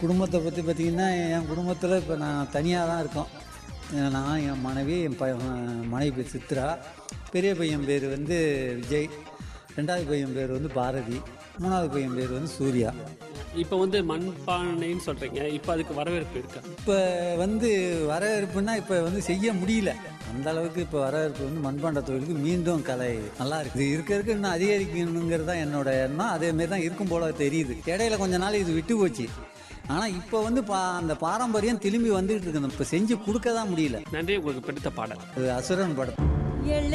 குடும்பத்தை பற்றி பார்த்தீங்கன்னா என் குடும்பத்தில் இப்போ நான் தனியாக தான் இருக்கோம் அஹ் நான் என் மனைவி என் ப மனைவி பேர் சித்ரா பெரிய பையன் பேர் வந்து விஜய் ரெண்டாவது பையன் பேர் வந்து பாரதி மூணாவது பையன் பேர் வந்து சூர்யா இப்போ வந்து மண்பானைன்னு சொல்கிறீங்க இப்போ அதுக்கு வரவேற்பு இருக்கா இப்போ வந்து வரவேற்புன்னா இப்போ வந்து செய்ய முடியல அந்த அளவுக்கு இப்போ வரவேற்பு வந்து மண்பாண்ட தொழிலுக்கு மீண்டும் கலை நல்லா இருக்கு இது இருக்க இருக்க இன்னும் அதிகரிக்கணுங்கிறது தான் என்னோட எண்ணம் அதேமாரி தான் இருக்கும் போல தெரியுது இடையில கொஞ்ச நாள் இது விட்டு போச்சு ஆனால் இப்போ வந்து பா அந்த பாரம்பரியம் திரும்பி வந்துகிட்டு இருக்குது இப்போ செஞ்சு கொடுக்க தான் முடியல நன்றி உங்களுக்கு பிடித்த பாடல் அது அசுரன் படம்